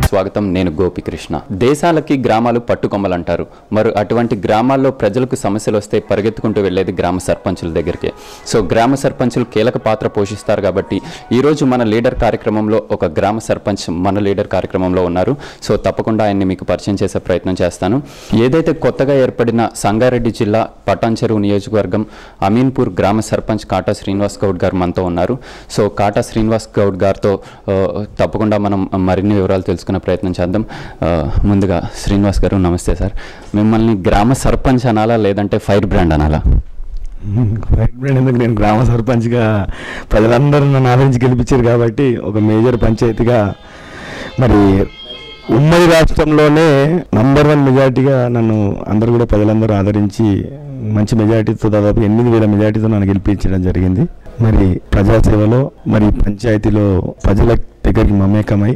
స్వాగతం నేను గోపికృష్ణ దేశాలకి గ్రామాలు పట్టుకొమ్మలంటారు మరి అటువంటి గ్రామాల్లో ప్రజలకు సమస్యలు వస్తే పరిగెత్తుకుంటూ వెళ్ళేది గ్రామ సర్పంచుల దగ్గరికి సో గ్రామ సర్పంచులు కీలక పాత్ర పోషిస్తారు కాబట్టి ఈరోజు మన లీడర్ కార్యక్రమంలో ఒక గ్రామ సర్పంచ్ మన లీడర్ కార్యక్రమంలో ఉన్నారు సో తప్పకుండా ఆయన్ని మీకు పరిచయం చేసే ప్రయత్నం చేస్తాను ఏదైతే కొత్తగా ఏర్పడిన సంగారెడ్డి జిల్లా పటాన్చెరువు నియోజకవర్గం అమీన్పూర్ గ్రామ సర్పంచ్ కాటా శ్రీనివాస్ గౌడ్ గారు మనతో ఉన్నారు సో కాటా శ్రీనివాస్ గౌడ్ గారితో ఆ, తప్పకుండా మనం మరిన్ని వివరాలు తెలుసుకునే ప్రయత్నం చేద్దాం ఆ, ముందుగా శ్రీనివాస్ గారు నమస్తే సార్ మిమ్మల్ని గ్రామ సర్పంచ్ అనాలా లేదంటే ఫైర్ బ్రాండ్ అనాలా రైట్ బ్రాండ్ ఎందుకు నేను గ్రామ సర్పంచ్గా ప్రజలందరూ నన్ను ఆదరించి గెలిపించారు కాబట్టి ఒక మేజర్ పంచాయతీగా మరి ఉమ్మడి రాష్ట్రంలోనే నంబర్ వన్ మెజార్టీగా నన్ను అందరూ కూడా ప్రజలందరూ ఆదరించి మంచి మెజార్టీతో దాదాపు ఎనిమిది వేల మెజార్టీతో నన్ను గెలిపించడం జరిగింది మరి ప్రజాసేవలో మరి పంచాయతీలో ప్రజల దగ్గరికి మమేకమై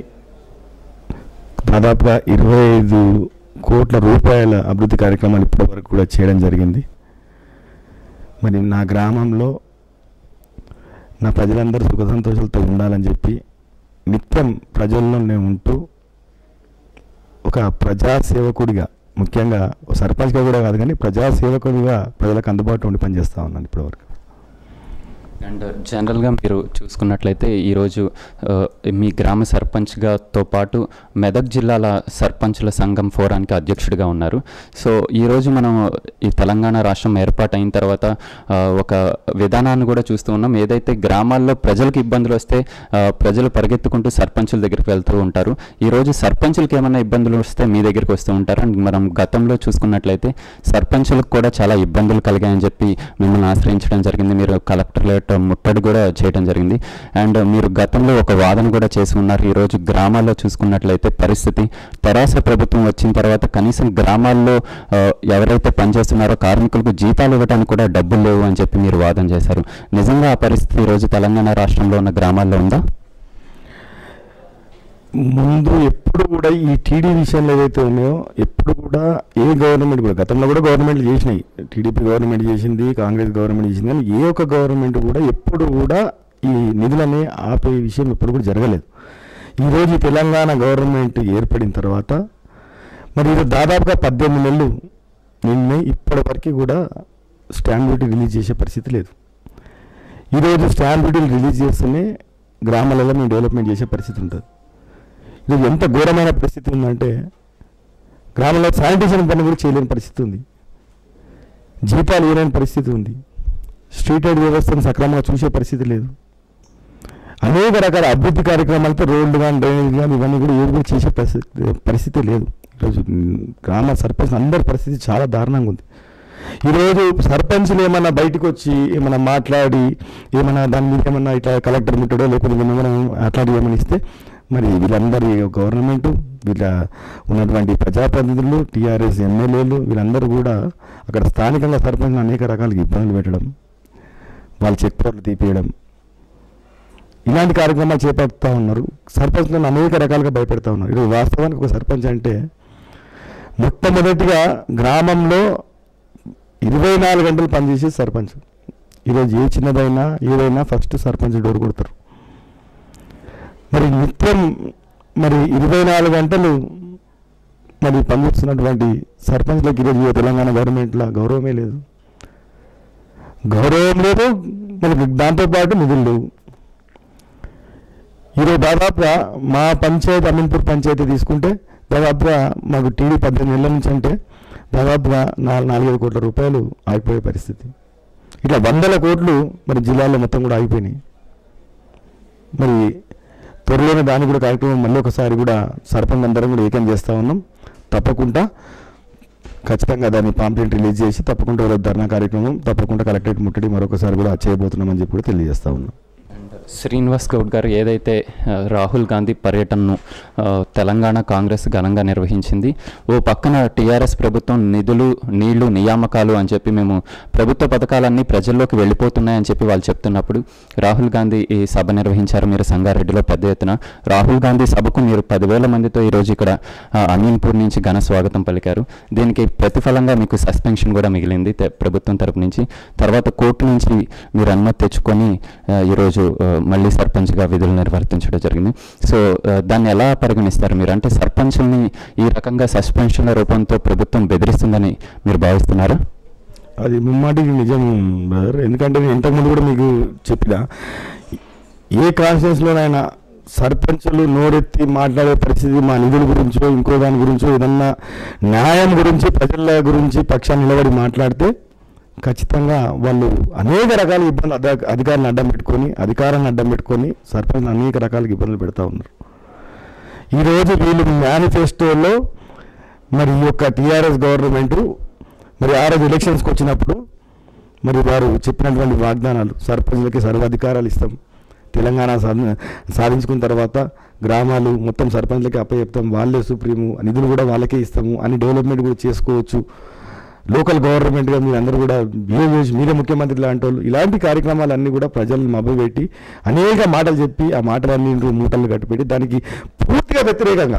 దాదాపుగా ఇరవై ఐదు కోట్ల రూపాయల అభివృద్ధి కార్యక్రమాలు ఇప్పటివరకు కూడా చేయడం జరిగింది మరి నా గ్రామంలో నా ప్రజలందరూ సుఖ సంతోషాలతో ఉండాలని చెప్పి నిత్యం ప్రజల్లో నేను ఉంటూ ఒక ప్రజాసేవకుడిగా ముఖ్యంగా ఒక సర్పంచ్గా కూడా కాదు కానీ ప్రజాసేవకుడిగా ప్రజలకు అందుబాటులో ఉండి పనిచేస్తూ ఉన్నాను ఇప్పటివరకు అండ్ జనరల్గా మీరు చూసుకున్నట్లయితే ఈరోజు ఆ, మీ గ్రామ సర్పంచ్గాతో పాటు మెదక్ జిల్లాల సర్పంచుల సంఘం ఫోరానికి అధ్యక్షుడిగా ఉన్నారు సో ఈరోజు మనం ఈ తెలంగాణ రాష్ట్రం ఏర్పాటు అయిన తర్వాత ఆ, ఒక విధానాన్ని కూడా చూస్తూ ఉన్నాం ఏదైతే గ్రామాల్లో ప్రజలకు ఇబ్బందులు వస్తే ఆ, ప్రజలు పరిగెత్తుకుంటూ సర్పంచుల దగ్గరికి వెళ్తూ ఉంటారు ఈరోజు సర్పంచులకి ఏమైనా ఇబ్బందులు వస్తే మీ దగ్గరికి వస్తూ ఉంటారు అండ్ మనం గతంలో చూసుకున్నట్లయితే సర్పంచులకు కూడా చాలా ఇబ్బందులు కలిగాయని చెప్పి మిమ్మల్ని ఆశ్రయించడం జరిగింది మీరు కలెక్టరేట్ ముట్టడి కూడా చేయడం జరిగింది అండ్ మీరు గతంలో ఒక వాదన కూడా చేసి ఉన్నారు ఈరోజు గ్రామాల్లో చూసుకున్నట్లయితే పరిస్థితి తెరాస ప్రభుత్వం వచ్చిన తర్వాత కనీసం గ్రామాల్లో ఆ, ఎవరైతే పనిచేస్తున్నారో కార్మికులకు జీతాలు ఇవ్వడానికి కూడా డబ్బులు లేవు అని చెప్పి మీరు వాదన చేశారు నిజంగా ఆ పరిస్థితి ఈరోజు తెలంగాణ రాష్ట్రంలో ఉన్న గ్రామాల్లో ఉందా ముందు ఎప్పుడు కూడా ఈ టీడీ విషయంలో ఏదైతే ఉన్నాయో ఎప్పుడు కూడా ఏ గవర్నమెంట్ కూడా గతంలో కూడా గవర్నమెంట్ చేసినాయి టీడీపీ గవర్నమెంట్ చేసింది కాంగ్రెస్ గవర్నమెంట్ చేసింది కానీ ఏ ఒక్క గవర్నమెంట్ కూడా ఎప్పుడు కూడా ఈ నిధులని ఆపే విషయం ఎప్పుడు కూడా జరగలేదు ఈరోజు ఈ తెలంగాణ గవర్నమెంట్ ఏర్పడిన తర్వాత మరి ఇది దాదాపుగా పద్దెనిమిది నెలలు నిన్నే ఇప్పటివరకు కూడా స్టాంప్ డ్యూటీ రిలీజ్ చేసే పరిస్థితి లేదు ఈరోజు స్టాంప్ డ్యూటీలు రిలీజ్ చేస్తేనే గ్రామాలలో మేము డెవలప్మెంట్ చేసే పరిస్థితి ఉంటుంది ఇది ఎంత ఘోరమైన పరిస్థితి ఉందంటే గ్రామంలో శానిటేషన్ పని కూడా చేయలేని పరిస్థితి ఉంది జీతాలు ఇవ్వలేని పరిస్థితి ఉంది స్ట్రీట్ లైట్ వ్యవస్థను సక్రమంగా చూసే పరిస్థితి లేదు అనేక రకాల అభివృద్ధి కార్యక్రమాలతో రోడ్లు కానీ డ్రైనేజ్ కానీ ఇవన్నీ కూడా ఏవి కూడా చేసే పరిస్థితి పరిస్థితి లేదు ఈరోజు మ్, గ్రామ సర్పంచ్ అందరి పరిస్థితి చాలా దారుణంగా ఉంది ఈరోజు సర్పంచ్లు ఏమన్నా బయటకు వచ్చి ఏమన్నా మాట్లాడి ఏమన్నా దాని మీద ఏమన్నా ఇట్లా కలెక్టర్ ముట్టడో లేకపోతే ఏమైనా అట్లాంటివి ఏమైనా ఇస్తే మరి వీళ్ళందరి గవర్నమెంట్ వీళ్ళ ఉన్నటువంటి ప్రజాప్రతినిధులు టీఆర్ఎస్ ఎమ్మెల్యేలు వీళ్ళందరూ కూడా అక్కడ స్థానికంగా సర్పంచ్ అనేక రకాలుగా ఇబ్బందులు పెట్టడం వాళ్ళ చెక్ పవర్లు తీపియడం ఇలాంటి కార్యక్రమాలు చేపడుతూ ఉన్నారు సర్పంచ్లను అనేక రకాలుగా భయపెడతా ఉన్నారు ఈరోజు వాస్తవానికి ఒక సర్పంచ్ అంటే మొట్టమొదటిగా గ్రామంలో ఇరవై నాలుగు గంటలు పనిచేసే సర్పంచ్ ఈరోజు ఏ చిన్నదైనా ఏదైనా ఫస్ట్ సర్పంచ్ డోర్ కొడతారు మరి నిత్యం మరి ఇరవై నాలుగు గంటలు మరి పనిచేస్తున్నటువంటి సర్పంచ్లకు ఈరోజు ఈ తెలంగాణ గవర్నమెంట్లో గౌరవమే లేదు గౌరవం లేదు మరి దాంతోపాటు నిధులు లేవు ఈరోజు దాదాపుగా మా పంచాయతీ అమీన్పూర్ పంచాయతీ తీసుకుంటే దాదాపుగా మాకు టీడీ పద్దెనిమిది నెలల నుంచి అంటే దాదాపుగా నాలుగు నాలుగైదు కోట్ల రూపాయలు ఆగిపోయే పరిస్థితి ఇట్లా వందల కోట్లు మరి జిల్లాలో మొత్తం కూడా ఆగిపోయినాయి మరి త్వరలోనే దాన్ని కూడా కార్యక్రమం మళ్ళీ ఒకసారి కూడా సర్పంచ్ అందరం కూడా ఏకం చేస్తూ ఉన్నాం తప్పకుండా ఖచ్చితంగా దాన్ని పాంప్లెంట్ రిలీజ్ చేసి తప్పకుండా ఒక ధర్నా కార్యక్రమం తప్పకుండా కలెక్టరేట్ ముట్టడి మరొకసారి కూడా చేయబోతున్నామని చెప్పి కూడా తెలియజేస్తా ఉన్నాం శ్రీనివాస్ గౌడ్ గారు ఏదైతే ఆ, రాహుల్ గాంధీ పర్యటనను ఆ, తెలంగాణ కాంగ్రెస్ ఘనంగా నిర్వహించింది ఓ పక్కన టీఆర్ఎస్ ప్రభుత్వం నిధులు నీళ్లు నియామకాలు అని చెప్పి మేము ప్రభుత్వ పథకాలన్నీ ప్రజల్లోకి వెళ్ళిపోతున్నాయని చెప్పి వాళ్ళు చెప్తున్నప్పుడు రాహుల్ గాంధీ ఈ సభ నిర్వహించారు మీరు సంగారెడ్డిలో పెద్ద ఎత్తున రాహుల్ గాంధీ సభకు మీరు పదివేల మందితో ఈరోజు ఇక్కడ ఆ, అమీన్పూర్ నుంచి ఘన స్వాగతం పలికారు దీనికి ప్రతిఫలంగా మీకు సస్పెన్షన్ కూడా మిగిలింది తె- ప్రభుత్వం తరపు నుంచి తర్వాత కోర్టు నుంచి మీరు అనుమతి తెచ్చుకొని ఆ, ఈరోజు ఆ, మళ్ళీ సర్పంచ్గా విధులు నిర్వర్తించడం జరిగింది సో ఆ, దాన్ని ఎలా పరిగణిస్తారు మీరు అంటే సర్పంచ్ని ఈ రకంగా సస్పెన్షన్ల రూపంతో ప్రభుత్వం బెదిరిస్తుందని మీరు భావిస్తున్నారా అది ముమ్మాటికి నిజం బ్రదర్ ఎందుకంటే నేను ఇంతకుముందు కూడా మీకు చెప్పిన ఏ కాన్ఫరెన్స్లోనైనా సర్పంచులు నోరెత్తి మాట్లాడే పరిస్థితి మా నిధుల గురించో ఇంకో దాని గురించో ఏదన్నా న్యాయం గురించి ప్రజల గురించి పక్షాన్ని నిలబడి మాట్లాడితే ఖచ్చితంగా వాళ్ళు అనేక రకాల ఇబ్బందులు అధ అధికారులను అడ్డం పెట్టుకొని అధికారాన్ని అడ్డం పెట్టుకొని సర్పంచ్ అనేక రకాల ఇబ్బందులు పెడతా ఉన్నారు ఈరోజు వీళ్ళు మేనిఫెస్టోలో మరి ఈ యొక్క టీఆర్ఎస్ గవర్నమెంట్ మరి ఆ రోజు ఎలక్షన్స్కి వచ్చినప్పుడు మరి వారు చెప్పినటువంటి వాగ్దానాలు సర్పంచ్లకి సర్వాధికారాలు ఇస్తాం తెలంగాణ సాధ- సాధించుకున్న తర్వాత గ్రామాలు మొత్తం సర్పంచ్లకి అప్పచెప్తాం వాళ్ళే సుప్రీము నిధులు కూడా వాళ్ళకే ఇస్తాము అని డెవలప్మెంట్ కూడా చేసుకోవచ్చు లోకల్ గవర్నమెంట్గా మీరు అందరూ కూడా బిహేవ్ చేసి మీరే ముఖ్యమంత్రి లాంటి వాళ్ళు ఇలాంటి కార్యక్రమాలన్నీ కూడా ప్రజలను మభ్యపెట్టి అనేక మాటలు చెప్పి ఆ మాటలన్నీ మూటలు కట్టిపెట్టి దానికి పూర్తిగా వ్యతిరేకంగా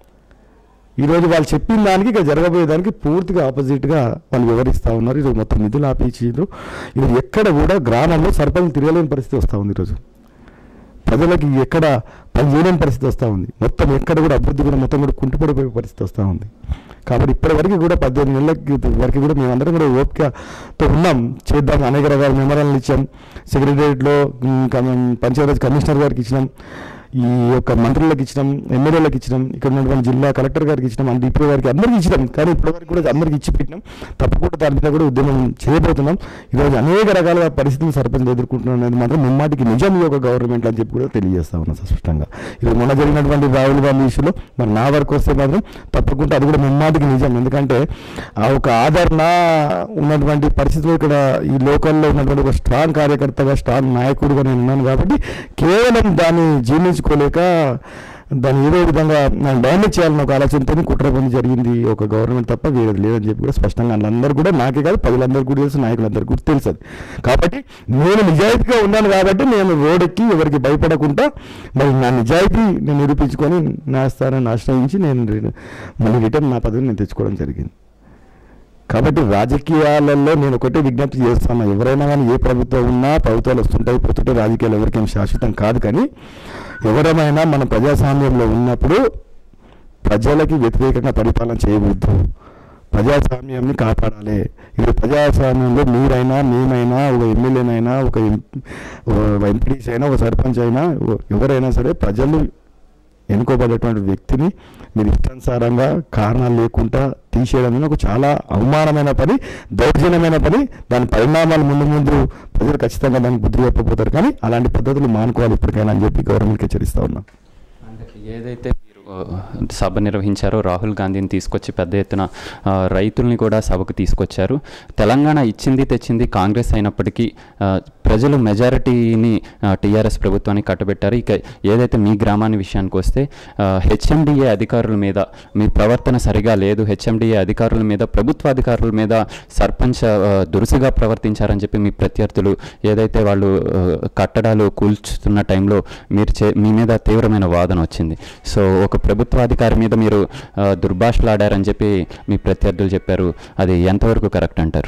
ఈరోజు వాళ్ళు చెప్పిన దానికి ఇక జరగబోయే దానికి పూర్తిగా ఆపోజిట్గా వాళ్ళు వివరిస్తూ ఉన్నారు ఈరోజు మొత్తం నిధులు ఆపించారు ఈరోజు ఎక్కడ కూడా గ్రామంలో సర్పంచ్ తిరగలేని పరిస్థితి వస్తూ ఉంది ఈరోజు ప్రజలకి ఎక్కడ పని చేయలేని పరిస్థితి వస్తూ ఉంది మొత్తం ఎక్కడ కూడా అభివృద్ధి కూడా మొత్తం కూడా కుంటుపడిపోయే పరిస్థితి వస్తూ ఉంది కాబట్టి ఇప్పటి వరకు కూడా పద్దెనిమిది నెలల వరకు కూడా మేమందరం కూడా ఓపికతో ఉన్నాం చేద్దాం అనేక రకాల మెమరాలను ఇచ్చాం సెక్రటరియట్లో పంచాయతీరాజ్ కమిషనర్ గారికి ఇచ్చినాం ఈ యొక్క మంత్రులకు ఇచ్చినాం ఎమ్మెల్యేలకు ఇచ్చినాం ఇక్కడ ఉన్నటువంటి జిల్లా కలెక్టర్ గారికి ఇచ్చినాం అండ్ డిపో గారికి అందరికీ ఇచ్చినాం కానీ ఇప్పటివరకు కూడా అందరికీ ఇచ్చి పెట్టినాం తప్పకుండా దాని మీద కూడా ఉద్యమం చేయబోతున్నాం ఈరోజు అనేక రకాల పరిస్థితులు సర్పంచ్ ఎదుర్కొంటున్నాం అనేది మాత్రం ముమ్మాటికి నిజం ఈ యొక్క గవర్నమెంట్ అని చెప్పి కూడా తెలియజేస్తా ఉన్నాం స్పష్టంగా ఇది మొన్న జరిగినటువంటి రాహుల్ గాంధీ ఇష్యూలో మరి నా వరకు వస్తే మాత్రం తప్పకుండా అది కూడా ముమ్మాటికి నిజం ఎందుకంటే ఆ ఒక ఆదరణ ఉన్నటువంటి పరిస్థితులు ఇక్కడ ఈ లోకల్లో ఉన్నటువంటి ఒక స్ట్రాంగ్ కార్యకర్తగా స్ట్రాంగ్ నాయకుడిగా నేను ఉన్నాను కాబట్టి కేవలం దాన్ని జీర్ణించుకోలేక దాన్ని ఏదో విధంగా నాకు డ్యామేజ్ చేయాలని ఒక ఆలోచనతో కుట్ర పని జరిగింది ఒక గవర్నమెంట్ తప్ప వేరేది లేదని చెప్పి కూడా స్పష్టంగా వాళ్ళందరూ కూడా నాకే కాదు ప్రజలందరూ కూడా తెలుసు నాయకులందరూ కూడా తెలుసు అది కాబట్టి నేను నిజాయితీగా ఉన్నాను కాబట్టి నేను రోడ్డుకి ఎవరికి భయపడకుండా మరి నా నిజాయితీ నేను నిరూపించుకొని నా స్థానాన్ని ఆశ్రయించి నేను రి- మళ్ళీ రిటర్న్ నా పదవిని నేను తెచ్చుకోవడం జరిగింది కాబట్టి రాజకీయాలలో నేను ఒకటే విజ్ఞప్తి చేస్తాను ఎవరైనా కానీ ఏ ప్రభుత్వం ఉన్నా ప్రభుత్వాలు వస్తుంటాయి పోతుంటాయి రాజకీయాలు ఎవరికేం శాశ్వతం కాదు కానీ ఎవరమైనా మన ప్రజాస్వామ్యంలో ఉన్నప్పుడు ప్రజలకి వ్యతిరేకంగా పరిపాలన చేయవద్దు ప్రజాస్వామ్యాన్ని కాపాడాలి ఇది ప్రజాస్వామ్యంలో మీరైనా మేమైనా ఒక ఎమ్మెల్యేనైనా ఒక ఎంపీడీస్ అయినా ఒక సర్పంచ్ అయినా ఎవరైనా సరే ప్రజలు ఎన్నుకోబడేటువంటి వ్యక్తిని మీరు ఇష్టానుసారంగా కారణాలు లేకుండా తీసేయడం అనేది ఒక చాలా అవమానమైన పని దౌర్జన్యమైన పని దాని పరిణామాలు ముందు ముందు ప్రజలు ఖచ్చితంగా దానికి బుద్ధి చెప్పబోతారు కానీ అలాంటి పద్ధతులు మానుకోవాలి ఇప్పటికైనా అని చెప్పి గవర్నమెంట్కి హెచ్చరిస్తా ఉన్నాం అందుకే ఏదైతే మీరు ఆ, సభ నిర్వహించారో రాహుల్ గాంధీని తీసుకొచ్చి పెద్ద ఎత్తున ఆ, రైతుల్ని కూడా సభకు తీసుకొచ్చారు తెలంగాణ ఇచ్చింది తెచ్చింది కాంగ్రెస్ అయినప్పటికీ ఆ, ప్రజలు మెజారిటీని టీఆర్ఎస్ ప్రభుత్వానికి కట్టబెట్టారు ఇక ఏదైతే మీ గ్రామాన్ని విషయానికి వస్తే హెచ్ఎండిఏ అధికారుల మీద మీ ప్రవర్తన సరిగా లేదు హెచ్ఎండిఏ అధికారుల మీద ప్రభుత్వ అధికారుల మీద సర్పంచ్ ఆ, దురుసుగా ప్రవర్తించారని చెప్పి మీ ప్రత్యర్థులు ఏదైతే వాళ్ళు ఆ, కట్టడాలు కూల్చుతున్న టైంలో మీరు చే మీ మీద తీవ్రమైన వాదన వచ్చింది సో ఒక ప్రభుత్వాధికారి మీద మీరు ఆ, దుర్భాషలాడారని చెప్పి మీ ప్రత్యర్థులు చెప్పారు అది ఎంతవరకు కరెక్ట్ అంటారు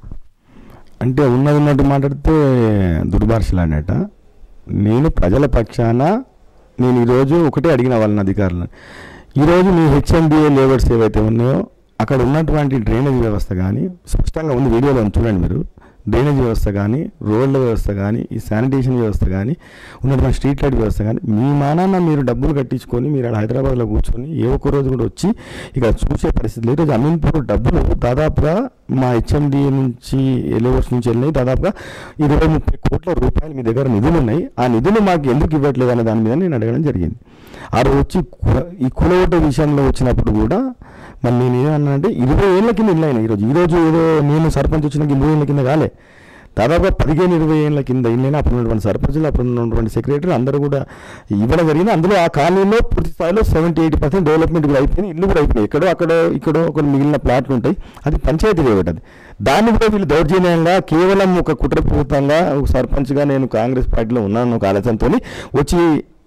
అంటే ఉన్నది ఉన్నట్టు మాట్లాడితే దుర్భాషలాడట నేను ప్రజల పక్షాన నేను ఈరోజు ఒకటే అడిగిన వాళ్ళని అధికారులను ఈరోజు మీ హెచ్ఎండిఏ లేబర్స్ ఏవైతే ఉన్నాయో అక్కడ ఉన్నటువంటి డ్రైనేజ్ వ్యవస్థ కానీ స్పష్టంగా ఉంది వీడియోలో ఉంది చూడండి మీరు డ్రైనేజ్ వ్యవస్థ కానీ రోడ్ల వ్యవస్థ కానీ ఈ శానిటేషన్ వ్యవస్థ కానీ ఉన్నటువంటి స్ట్రీట్ లైట్ వ్యవస్థ కానీ మీ మానాన్న మీరు డబ్బులు కట్టించుకొని మీరు ఆడ హైదరాబాద్లో కూర్చొని ఏ ఒక్క రోజు కూడా వచ్చి ఇక్కడ చూసే పరిస్థితి లేదు ఈరోజు అమీన్పూర్ డబ్బులు దాదాపుగా మా హెచ్ఎండిఏ నుంచి ఎలివర్స్ నుంచి వెళ్ళినాయి దాదాపుగా ఇరవై ముప్పై కోట్ల రూపాయలు మీ దగ్గర నిధులు ఉన్నాయి ఆ నిధులు మాకు ఎందుకు ఇవ్వట్లేదు అనే దాని మీద నేను అడగడం జరిగింది ఆ రోజు వచ్చి కు- ఈ కులవోట విషయంలో వచ్చినప్పుడు కూడా మరి నేను ఏమన్నానంటే ఇరవై ఏళ్ళ కింద ఇల్లు అయినా ఈరోజు ఈరోజు ఏదో నేను సర్పంచ్ వచ్చిన ఇరవై ఏళ్ళ కింద కాలే దాదాపుగా పదిహేను ఇరవై ఏళ్ళ కింద ఇల్లైనా అప్పుడు ఉన్నటువంటి సర్పంచులు అప్పుడు ఉన్నటువంటి సెక్రటరీ అందరూ కూడా ఇవ్వడం జరిగింది అందులో ఆ కాలనీలో పూర్తి స్థాయిలో సెవెంటీ ఎయిటీ పర్సెంట్ డెవలప్మెంట్ కూడా అయిపోయింది ఇల్లు కూడా అయిపోయినాయి ఎక్కడో అక్కడో ఇక్కడో కొన్ని మిగిలిన ప్లాట్లు ఉంటాయి అది పంచాయతీ రేవట్ అది దాన్ని కూడా వీళ్ళు దౌర్జన్యంగా కేవలం ఒక కుట్రపూరితంగా ఒక సర్పంచ్గా నేను కాంగ్రెస్ పార్టీలో ఉన్నాను ఒక ఆలోచనతో వచ్చి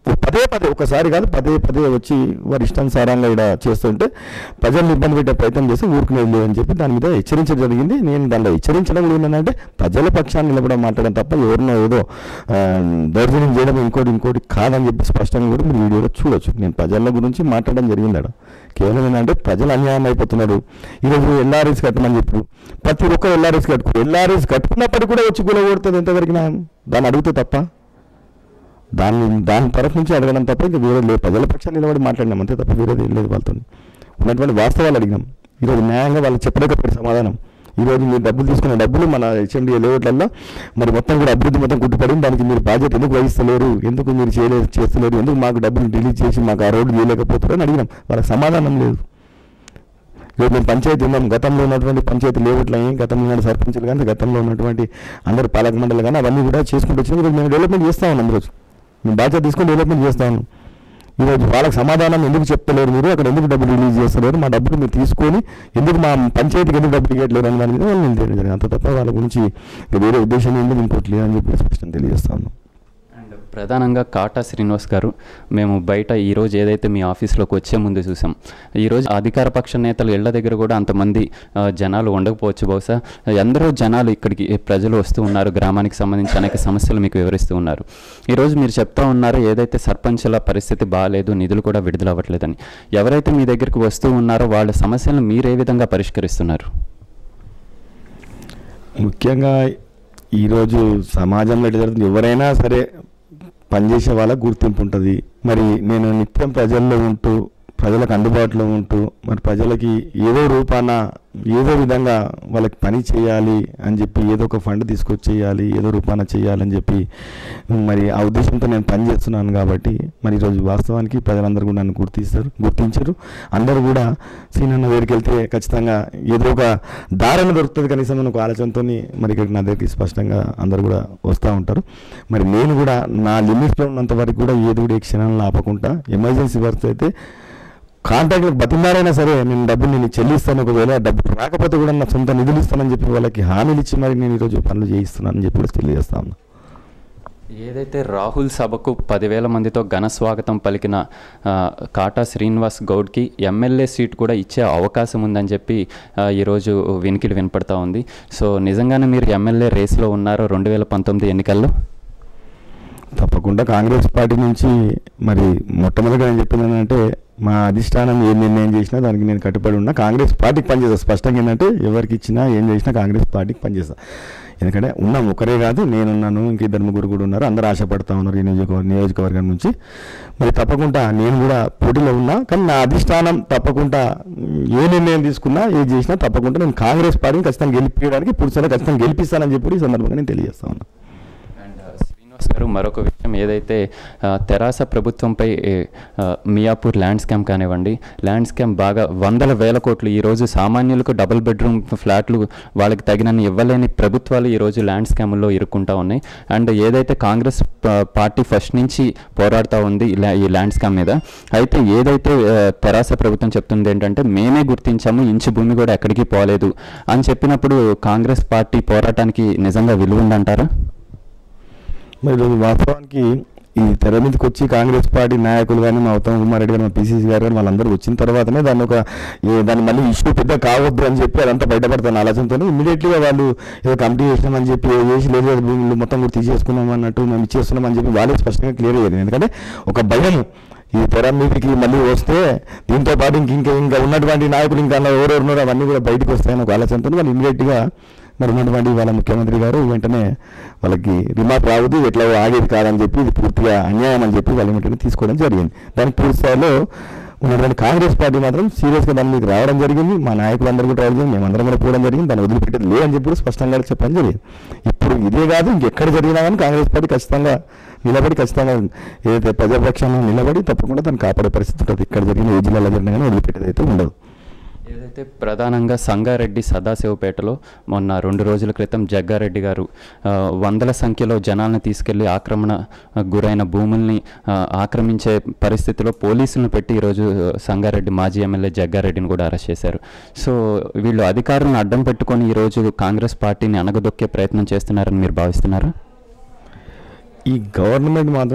పదే పదే ఒకసారి కాదు పదే పదే వచ్చి వారి ఇష్టానుసారంగా ఇక్కడ చేస్తుంటే ప్రజల్ని ఇబ్బంది పెట్టే ప్రయత్నం చేసి ఊరుకునేది లేదని చెప్పి దాని మీద హెచ్చరించడం జరిగింది నేను దానిలో హెచ్చరించడం కూడా ఏంటంటే ప్రజల పక్షాన్ని నిలబడడం మాట్లాడడం తప్ప ఎవరినో ఏదో ఆ, దౌర్జన్యం చేయడం ఇంకోటి ఇంకోటి కాదని చెప్పి స్పష్టంగా కూడా మీరు వీడియోలో చూడొచ్చు నేను ప్రజల గురించి మాట్లాడడం జరిగింది అక్కడ కేవలం ఏంటంటే ప్రజలు అన్యాయం అయిపోతున్నారు ఈరోజు ఎల్ఆర్ఎస్ కట్టమని చెప్పు ప్రతి ఒక్క ఎల్ఆర్ఎస్ కట్టుకో ఎల్ఆర్ఎస్ కట్టుకున్నప్పటికీ కూడా వచ్చి కూలగొడుతుంది ఎంతవరకు న్యాయం దాన్ని అడిగితే తప్ప దాన్ని దాని తరఫు నుంచి అడగడం తప్ప ఇంకా వేరే లేదు ప్రజల పక్షాన్ని నిలబడి మాట్లాడినాం అంతే తప్ప వేరేది ఏం లేదు వాళ్ళతో ఉన్నటువంటి వాస్తవాలు అడిగినాం ఈరోజు న్యాయంగా వాళ్ళు చెప్పలేకపోయారు సమాధానం ఈరోజు మీరు డబ్బులు తీసుకున్న డబ్బులు మన హెచ్ఎండి లేఅవుట్లలో మరి మొత్తం కూడా అభివృద్ధి మొత్తం కుట్టుపడింది దానికి మీరు బాధ్యత ఎందుకు వహిస్తలేరు ఎందుకు మీరు చేయలేదు చేస్తలేరు ఎందుకు మాకు డబ్బులు రిలీజ్ చేసి మాకు ఆ రోడ్డు చేయలేకపోతారు అని అడిగినాం వాళ్ళకి సమాధానం లేదు ఈరోజు మేము పంచాయతీ ఉన్నాం గతంలో ఉన్నటువంటి పంచాయతీ లేఅవుట్లు అయ్యి గతంలో ఉన్న సర్పంచులు కానీ గతంలో ఉన్నటువంటి అందరు పాలక మండలి కానీ అవన్నీ కూడా చేసుకుంటూ వచ్చినాం ఈరోజు మేము డెవలప్మెంట్ చేస్తా ఉన్నాం ఈరోజు మేము బాధ్యత తీసుకొని డెవలప్మెంట్ చేస్తా ఉన్నాం ఈరోజు వాళ్ళకి సమాధానం ఎందుకు చెప్తలేరు మీరు అక్కడ ఎందుకు డబ్బులు రిలీజ్ చేస్తలేరు మా డబ్బులు మీరు తీసుకొని ఎందుకు మా పంచాయతీకి ఎందుకు డబ్బులు ఇవ్వట్లేరు అని దాని మీద వాళ్ళు నిలదీయడం జరిగింది అంత తప్ప వాళ్ళ గురించి ఇంకా వేరే ఉద్దేశం ఏంటి ఇంకోటి లేదని చెప్పి స్పష్టం తెలియజేస్తా ఉన్నాం అండ్ ప్రధానంగా కాటా శ్రీనివాస్ గారు మేము బయట ఈరోజు ఏదైతే మీ ఆఫీస్లోకి వచ్చే ముందు చూసాం ఈరోజు అధికార పక్ష నేతలు ఇళ్ల దగ్గర కూడా అంతమంది ఆ, జనాలు ఉండకపోవచ్చు బహుశా ఎందరో జనాలు ఇక్కడికి ప్రజలు వస్తూ ఉన్నారు గ్రామానికి సంబంధించి అనేక సమస్యలు మీకు వివరిస్తూ ఉన్నారు ఈరోజు మీరు చెప్తా ఉన్నారు ఏదైతే సర్పంచుల పరిస్థితి బాగాలేదు నిధులు కూడా విడుదల అవ్వట్లేదని ఎవరైతే మీ దగ్గరికి వస్తూ ఉన్నారో వాళ్ళ సమస్యలను మీరు ఏ విధంగా పరిష్కరిస్తున్నారు ముఖ్యంగా ఈరోజు సమాజంలో ఎట్లా జరుగుతుంది ఎవరైనా సరే పనిచేసే వాళ్ళకి గుర్తింపు ఉంటుంది మరి నేను నిత్యం ప్రజల్లో ఉంటూ ప్రజలకు అందుబాటులో ఉంటూ మరి ప్రజలకి ఏదో రూపాన ఏదో విధంగా వాళ్ళకి పని చేయాలి అని చెప్పి ఏదో ఒక ఫండ్ తీసుకొచ్చి చేయాలి ఏదో రూపాన చేయాలని చెప్పి మరి ఆ ఉద్దేశంతో నేను పని చేస్తున్నాను కాబట్టి మరి ఈరోజు వాస్తవానికి ప్రజలందరూ కూడా నన్ను గుర్తిస్తారు గుర్తించరు అందరూ కూడా సీనన్న దగ్గరికి వెళ్తే ఖచ్చితంగా ఏదో ఒక దారిని దొరుకుతుంది కనీసం అని ఒక ఆలోచనతో మరి ఇక్కడికి నా దగ్గరికి స్పష్టంగా అందరూ కూడా వస్తూ ఉంటారు మరి నేను కూడా నా లిమిట్స్లో ఉన్నంత వరకు కూడా ఏదో కూడా ఏ క్షణాలను ఆపకుండా ఎమర్జెన్సీ వర్క్స్ అయితే కాంట్రాక్ట్లకు బతిమారైనా సరే నేను డబ్బులు నేను చెల్లిస్తాను ఒకవేళ డబ్బులు రాకపోతే కూడా నా సొంత నిధులు ఇస్తానని చెప్పి వాళ్ళకి హామీలు ఇచ్చి మరి నేను ఈరోజు పనులు చేయిస్తున్నానని చెప్పి కూడా తెలియజేస్తా ఉన్నా ఏదైతే రాహుల్ సభకు పదివేల మందితో ఘన స్వాగతం పలికిన ఆ, కాటా శ్రీనివాస్ గౌడ్కి ఎమ్మెల్యే సీట్ కూడా ఇచ్చే అవకాశం ఉందని చెప్పి ఆ, ఈరోజు వినికిడి వినపడతా ఉంది సో నిజంగానే మీరు ఎమ్మెల్యే రేస్లో ఉన్నారో రెండు వేల పంతొమ్మిది ఎన్నికల్లో తప్పకుండా కాంగ్రెస్ పార్టీ నుంచి మరి మొట్టమొదటిగా నేను చెప్పింది ఏంటంటే మా అధిష్టానం ఏం నిర్ణయం చేసినా దానికి నేను కట్టుబడి ఉన్నా కాంగ్రెస్ పార్టీకి పనిచేస్తాను స్పష్టంగా ఏంటంటే ఎవరికి ఇచ్చినా ఏం చేసినా కాంగ్రెస్ పార్టీకి పనిచేస్తా ఎందుకంటే ఉన్నాం ఒకరే కాదు నేనున్నాను ఇంక ఇద్దరు ముగ్గురు కూడా ఉన్నారు అందరూ ఆశపడతా ఉన్నారు ఈ నియోజకవర్గం నియోజకవర్గం నుంచి మరి తప్పకుండా నేను కూడా పోటీలో ఉన్నా కానీ నా అధిష్టానం తప్పకుండా ఏ నిర్ణయం తీసుకున్నా ఏది చేసినా తప్పకుండా నేను కాంగ్రెస్ పార్టీని ఖచ్చితంగా గెలిపించడానికి పురుషులు ఖచ్చితంగా గెలిపిస్తానని చెప్పి కూడా ఈ సందర్భంగా నేను తెలియజేస్తా ఉన్నా అండ్ శ్రీనివాస్ గారు మరొక విషయం ఏదైతే ఆ, తెరాస ప్రభుత్వంపై ఏ, ఆ, మియాపూర్ ల్యాండ్ స్కామ్ కానివ్వండి ల్యాండ్ స్కామ్ బాగా వందల వేల కోట్లు ఈరోజు సామాన్యులకు డబుల్ బెడ్రూమ్ ఫ్లాట్లు వాళ్ళకి తగినన్ని ఇవ్వలేని ప్రభుత్వాలు ఈరోజు ల్యాండ్ స్కామ్లో ఇరుక్కుంటా ఉన్నాయి అండ్ ఏదైతే కాంగ్రెస్ ప- పార్టీ ఫస్ట్ నుంచి పోరాడుతూ ఉంది ఇలా ఈ ల్యాండ్ స్కామ్ మీద అయితే ఏదైతే ఆ, తెరాస ప్రభుత్వం చెప్తుంది ఏంటంటే మేమే గుర్తించాము ఇంచు భూమి కూడా ఎక్కడికి పోలేదు అని చెప్పినప్పుడు కాంగ్రెస్ పార్టీ పోరాటానికి నిజంగా విలువ ఉందంటారా మరి ఈరోజు వాస్తవానికి ఈ తెర మీదకి వచ్చి కాంగ్రెస్ పార్టీ నాయకులు కానీ మా ఉత్తమ్ కుమార్ రెడ్డి గారు మా పిసిసి గారు కానీ వాళ్ళందరూ వచ్చిన తర్వాతనే దాన్ని ఒక ఏ- దాన్ని మళ్ళీ ఇష్యూ పెద్ద కావద్దు అని చెప్పి అదంతా బయటపడుతున్న ఆలోచనతో ఇమీడియట్లీగా వాళ్ళు ఏదో కమిటీ చేసినామని చెప్పి ఏదో చేసి లేదు లేదు భూములు మొత్తం కూడా తీసేసుకున్నాం అన్నట్టు మేము ఇచ్చేస్తున్నాం అని చెప్పి వాళ్ళే స్పష్టంగా క్లియర్ అయ్యారు ఎందుకంటే ఒక భయం ఈ తెర మీదకి మళ్ళీ వస్తే దీంతో పాటు ఇంక ఇంకా ఇంకా ఉన్నటువంటి నాయకులు ఇంకా ఎవరెవరు ఉన్నారో అవన్నీ కూడా బయటకు వస్తాయని ఒక ఆలోచనతో వాళ్ళు ఇమీడియట్గా మరి ఉన్నటువంటి వాళ్ళ ముఖ్యమంత్రి గారు వెంటనే వాళ్ళకి రిమార్క్ రావద్దు ఎట్లా ఆగేది కాదని చెప్పి ఇది పూర్తిగా అన్యాయం అని చెప్పి వాళ్ళ వెంటనే తీసుకోవడం జరిగింది దానికి పూర్తి స్థాయిలో ఉన్నటువంటి కాంగ్రెస్ పార్టీ మాత్రం సీరియస్గా దాని మీద రావడం జరిగింది మా నాయకులందరూ కూడా రావడం జరిగింది మేమందరం కూడా పోవడం జరిగింది దాన్ని వదిలిపెట్టేది లేదని చెప్పి కూడా స్పష్టంగా చెప్పడం జరిగింది ఇప్పుడు ఇదే కాదు ఇంకెక్కడ జరిగినా కానీ కాంగ్రెస్ పార్టీ ఖచ్చితంగా నిలబడి ఖచ్చితంగా ఏదైతే ప్రజాపక్షంలో నిలబడి తప్పకుండా దాన్ని కాపాడే పరిస్థితి ఉంటుంది ఇక్కడ జరిగిన ఏ జిల్లాలో జరిగినా కానీ వదిలిపెట్టేది అయితే ఉండదు ఏదైతే ప్రధానంగా సంగారెడ్డి సదాశివపేటలో మొన్న రెండు రోజుల క్రితం జగ్గారెడ్డి గారు ఆ, వందల సంఖ్యలో జనాలను తీసుకెళ్లి ఆక్రమణ ఆ, గురైన భూముల్ని ఆ, ఆక్రమించే పరిస్థితిలో పోలీసులను పెట్టి ఈరోజు సంగారెడ్డి మాజీ ఎమ్మెల్యే జగ్గారెడ్డిని కూడా అరెస్ట్ చేశారు సో వీళ్ళు అధికారులను అడ్డం పెట్టుకొని ఈరోజు కాంగ్రెస్ పార్టీని అణగదొక్కే ప్రయత్నం చేస్తున్నారని మీరు భావిస్తున్నారా ఈ గవర్నమెంట్ మాత్రం